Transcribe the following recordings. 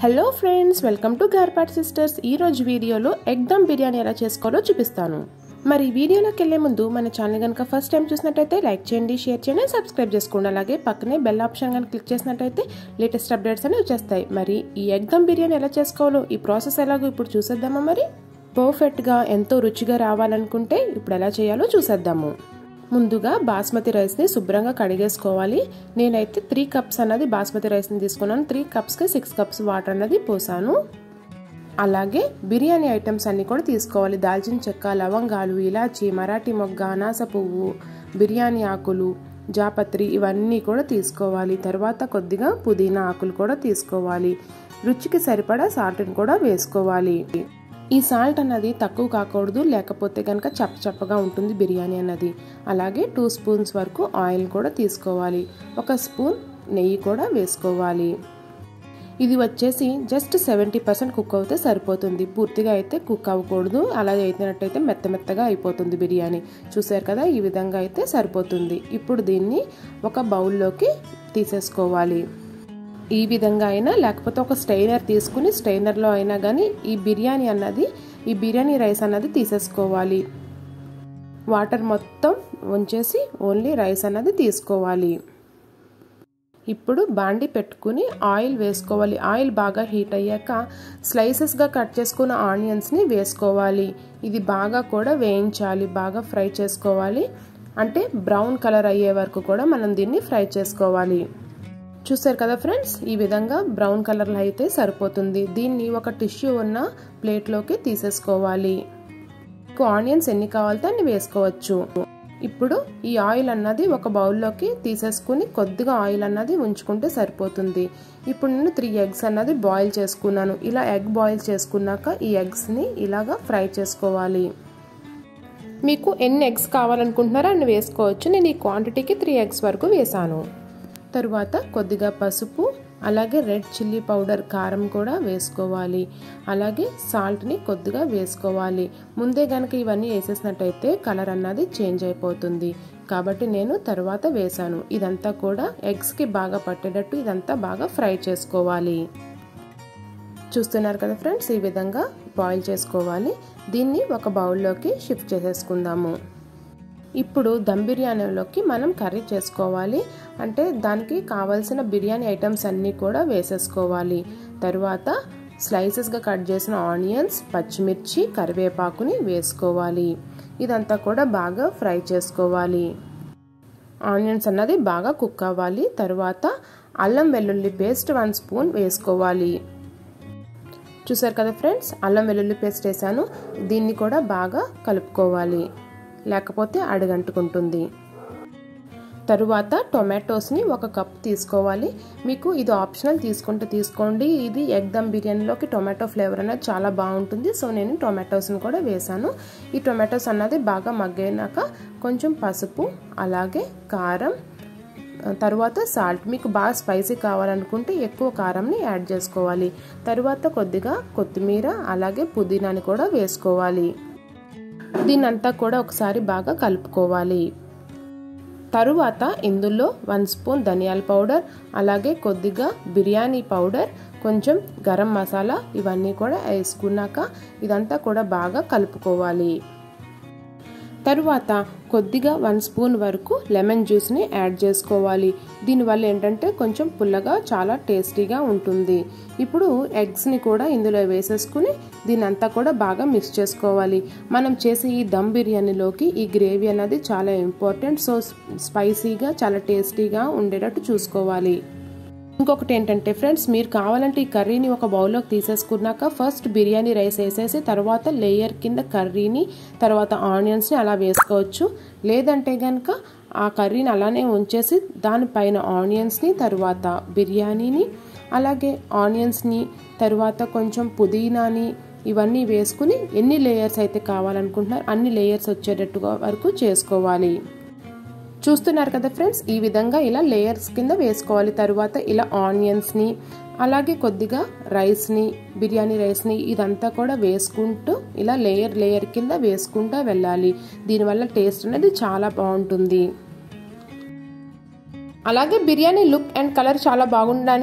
hello friends welcome to గార్పాట్ sisters ఈ రోజు వీడియోలో ఎగ్ దమ్ బిర్యానీ ఎలా చేసుకోవాలో చూపిస్తాను మరి ఈ వీడియోలోకి వెళ్లే ముందు మన ఛానల్ కనుక ఫస్ట్ టైం చూసినట్టయితే లైక్ చేయండి షేర్ చేయండి సబ్స్క్రైబ్ చేసుకోండి అలాగే పక్కనే బెల్ ఆప్షన్ కనుక క్లిక్ చేసినట్టయితే లేటెస్ట్ అప్డేట్స్ అనేవి వచ్చేస్తాయి మరి ఈ ఎగ్ దమ్ బిర్యానీ ఎలా చేసుకోవాలో ఈ ప్రాసెస్ ఎలాగో ఇప్పుడు చూసేద్దామా మరి పర్ఫెక్ట్గా ఎంతో రుచిగా రావాలనుకుంటే ఇప్పుడు ఎలా చేయాలో చూసేద్దాము ముందుగా బాస్మతి రైస్ని శుభ్రంగా కడిగేసుకోవాలి నేనైతే త్రీ కప్స్ అన్నది బాస్మతి రైస్ని తీసుకున్నాను త్రీ కప్స్కి సిక్స్ కప్స్ వాటర్ అన్నది పోసాను అలాగే బిర్యానీ ఐటమ్స్ అన్నీ కూడా తీసుకోవాలి దాల్చిన చెక్క లవంగాలు ఇలాచి మరాఠీ మొగ్గ అనాస పువ్వు బిర్యానీ ఆకులు జాపత్రి ఇవన్నీ కూడా తీసుకోవాలి తర్వాత కొద్దిగా పుదీనా ఆకులు కూడా తీసుకోవాలి రుచికి సరిపడా సాల్ట్ని కూడా వేసుకోవాలి ఈ సాల్ట్ అన్నది తక్కువ కాకూడదు లేకపోతే కనుక చప్ప చప్పగా ఉంటుంది బిర్యానీ అన్నది అలాగే టూ స్పూన్స్ వరకు ఆయిల్ కూడా తీసుకోవాలి ఒక స్పూన్ నెయ్యి కూడా వేసుకోవాలి ఇది వచ్చేసి జస్ట్ సెవెంటీ పర్సెంట్ కుక్ అవుతే సరిపోతుంది పూర్తిగా అయితే కుక్ అవ్వకూడదు అలా అయితేనట్టయితే మెత్త మెత్తగా అయిపోతుంది బిర్యానీ చూసారు కదా ఈ విధంగా అయితే సరిపోతుంది ఇప్పుడు దీన్ని ఒక బౌల్లోకి తీసేసుకోవాలి ఈ విధంగా అయినా లేకపోతే ఒక స్టైనర్ తీసుకుని స్టైనర్లో అయినా కానీ ఈ బిర్యానీ అన్నది ఈ బిర్యానీ రైస్ అన్నది తీసేసుకోవాలి వాటర్ మొత్తం ఉంచేసి ఓన్లీ రైస్ అన్నది తీసుకోవాలి ఇప్పుడు బాండి పెట్టుకుని ఆయిల్ వేసుకోవాలి ఆయిల్ బాగా హీట్ అయ్యాక స్లైసెస్గా కట్ చేసుకున్న ఆనియన్స్ని వేసుకోవాలి ఇది బాగా కూడా వేయించాలి బాగా ఫ్రై చేసుకోవాలి అంటే బ్రౌన్ కలర్ అయ్యే వరకు కూడా మనం దీన్ని ఫ్రై చేసుకోవాలి చూసారు కదా ఫ్రెండ్స్ ఈ విధంగా బ్రౌన్ కలర్లో అయితే సరిపోతుంది దీన్ని ఒక టిష్యూ ఉన్న ప్లేట్లోకి తీసేసుకోవాలి ఆనియన్స్ ఎన్ని కావాలితే అన్ని వేసుకోవచ్చు ఇప్పుడు ఈ ఆయిల్ అన్నది ఒక బౌల్లోకి తీసేసుకుని కొద్దిగా ఆయిల్ అన్నది ఉంచుకుంటే సరిపోతుంది ఇప్పుడు నేను త్రీ ఎగ్స్ అన్నది బాయిల్ చేసుకున్నాను ఇలా ఎగ్ బాయిల్ చేసుకున్నాక ఈ ఎగ్స్ని ఇలాగా ఫ్రై చేసుకోవాలి మీకు ఎన్ని ఎగ్స్ కావాలనుకుంటున్నారో అన్ని వేసుకోవచ్చు నేను ఈ క్వాంటిటీకి త్రీ ఎగ్స్ వరకు వేసాను తరువాత కొద్దిగా పసుపు అలాగే రెడ్ చిల్లీ పౌడర్ కారం కూడా వేసుకోవాలి అలాగే సాల్ట్ని కొద్దిగా వేసుకోవాలి ముందే కనుక ఇవన్నీ వేసేసినట్టయితే కలర్ అన్నది చేంజ్ అయిపోతుంది కాబట్టి నేను తర్వాత వేసాను ఇదంతా కూడా ఎగ్స్కి బాగా పట్టేటట్టు ఇదంతా బాగా ఫ్రై చేసుకోవాలి చూస్తున్నారు కదా ఫ్రెండ్స్ ఈ విధంగా బాయిల్ చేసుకోవాలి దీన్ని ఒక బౌల్లోకి షిఫ్ట్ చేసేసుకుందాము ఇప్పుడు దమ్ బిర్యానీలోకి మనం కర్రీ చేసుకోవాలి అంటే దానికి కావాల్సిన బిర్యానీ ఐటమ్స్ అన్నీ కూడా వేసేసుకోవాలి తరువాత స్లైసెస్గా కట్ చేసిన ఆనియన్స్ పచ్చిమిర్చి కరివేపాకుని వేసుకోవాలి ఇదంతా కూడా బాగా ఫ్రై చేసుకోవాలి ఆనియన్స్ అన్నది బాగా కుక్ అవ్వాలి తర్వాత అల్లం వెల్లుల్లి పేస్ట్ వన్ స్పూన్ వేసుకోవాలి చూసారు కదా ఫ్రెండ్స్ అల్లం వెల్లుల్లి పేస్ట్ వేసాను దీన్ని కూడా బాగా కలుపుకోవాలి లేకపోతే అడగంటుకుంటుంది తరువాత టొమాటోస్ని ఒక కప్ తీసుకోవాలి మీకు ఇది ఆప్షనల్ తీసుకుంటే తీసుకోండి ఇది ఎగ్ దమ్ బిర్యానీలోకి టొమాటో ఫ్లేవర్ అనేది చాలా బాగుంటుంది సో నేను టొమాటోస్ని కూడా వేసాను ఈ టొమాటోస్ అన్నది బాగా మగ్గైనాక కొంచెం పసుపు అలాగే కారం తరువాత సాల్ట్ మీకు బాగా స్పైసీ కావాలనుకుంటే ఎక్కువ కారంని యాడ్ చేసుకోవాలి తరువాత కొద్దిగా కొత్తిమీర అలాగే పుదీనాని కూడా వేసుకోవాలి దీన్నంతా కూడా ఒకసారి బాగా కలుపుకోవాలి తరువాత ఇందులో వన్ స్పూన్ ధనియాల పౌడర్ అలాగే కొద్దిగా బిర్యానీ పౌడర్ కొంచెం గరం మసాలా ఇవన్నీ కూడా వేసుకున్నాక ఇదంతా కూడా బాగా కలుపుకోవాలి తరువాత కొద్దిగా వన్ స్పూన్ వరకు లెమన్ జ్యూస్ని యాడ్ చేసుకోవాలి దీనివల్ల ఏంటంటే కొంచెం పుల్లగా చాలా టేస్టీగా ఉంటుంది ఇప్పుడు ఎగ్స్ని కూడా ఇందులో వేసేసుకుని దీని అంతా కూడా బాగా మిక్స్ చేసుకోవాలి మనం చేసే ఈ దమ్ బిర్యానీలోకి ఈ గ్రేవీ అనేది చాలా ఇంపార్టెంట్ సో స్పైసీగా చాలా టేస్టీగా ఉండేటట్టు చూసుకోవాలి ఇంకొకటి ఏంటంటే ఫ్రెండ్స్ మీరు కావాలంటే ఈ కర్రీని ఒక బౌల్లోకి తీసేసుకున్నాక ఫస్ట్ బిర్యానీ రైస్ వేసేసి తర్వాత లేయర్ కింద కర్రీని తర్వాత ఆనియన్స్ని అలా వేసుకోవచ్చు లేదంటే కనుక ఆ కర్రీని అలానే ఉంచేసి దానిపైన ఆనియన్స్ని తర్వాత బిర్యానీని అలాగే ఆనియన్స్ని తర్వాత కొంచెం పుదీనాని ఇవన్నీ వేసుకుని ఎన్ని లేయర్స్ అయితే కావాలనుకుంటున్నారు అన్ని లేయర్స్ వచ్చేటట్టుగా వరకు చేసుకోవాలి చూస్తున్నారు కదా ఫ్రెండ్స్ ఈ విధంగా ఇలా లేయర్స్ కింద వేసుకోవాలి తరువాత ఇలా ఆనియన్స్ని అలాగే కొద్దిగా రైస్ని బిర్యానీ రైస్ని ఇదంతా కూడా వేసుకుంటూ ఇలా లేయర్ లేయర్ కింద వేసుకుంటూ వెళ్ళాలి దీనివల్ల టేస్ట్ అనేది చాలా బాగుంటుంది అలాగే బిర్యానీ లుక్ అండ్ కలర్ చాలా బాగుండడానికి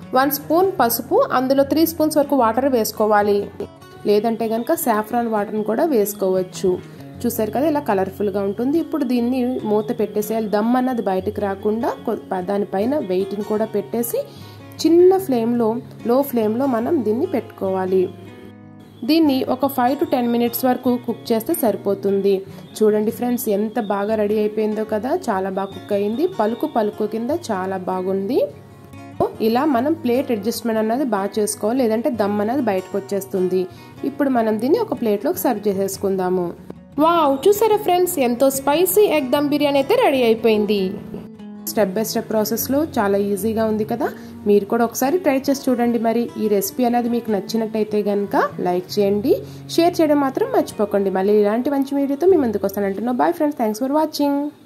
వన్ స్పూన్ పసుపు అందులో త్రీ స్పూన్స్ వరకు వాటర్ వేసుకోవాలి లేదంటే కనుక సాఫ్రాన్ వాటర్ని కూడా వేసుకోవచ్చు చూసారు కదా ఇలా కలర్ఫుల్గా ఉంటుంది ఇప్పుడు దీన్ని మూత పెట్టేసేయాలి దమ్ అన్నది బయటకు రాకుండా దానిపైన వెయిట్ని కూడా పెట్టేసి చిన్న ఫ్లేమ్లో లో ఫ్లేమ్లో మనం దీన్ని పెట్టుకోవాలి దీన్ని ఒక ఫైవ్ టు టెన్ మినిట్స్ వరకు కుక్ చేస్తే సరిపోతుంది చూడండి ఫ్రెండ్స్ ఎంత బాగా రెడీ అయిపోయిందో కదా చాలా బాగా కుక్ అయింది పలుకు పలుకు కింద చాలా బాగుంది ఇలా మనం ప్లేట్ అడ్జస్ట్మెంట్ అన్నది బాగా చేసుకోవాలి లేదంటే దమ్ అనేది బయటకు వచ్చేస్తుంది ఇప్పుడు మనం దీన్ని ఒక ప్లేట్లోకి సర్వ్ చేసేసుకుందాము వావ్ చూసారా ఫ్రెండ్స్ ఎంతో స్పైసీ ఎగ్ దమ్ బిర్యానీ అయితే రెడీ అయిపోయింది స్టెప్ బై స్టెప్ ప్రాసెస్లో చాలా ఈజీగా ఉంది కదా మీరు కూడా ఒకసారి ట్రై చేసి చూడండి మరి ఈ రెసిపీ అనేది మీకు నచ్చినట్టయితే కనుక లైక్ చేయండి షేర్ చేయడం మాత్రం మర్చిపోకండి మళ్ళీ ఇలాంటి మంచి వీడియోతో మీ ముందుకు వస్తానంటున్నాను bye friends thanks for watching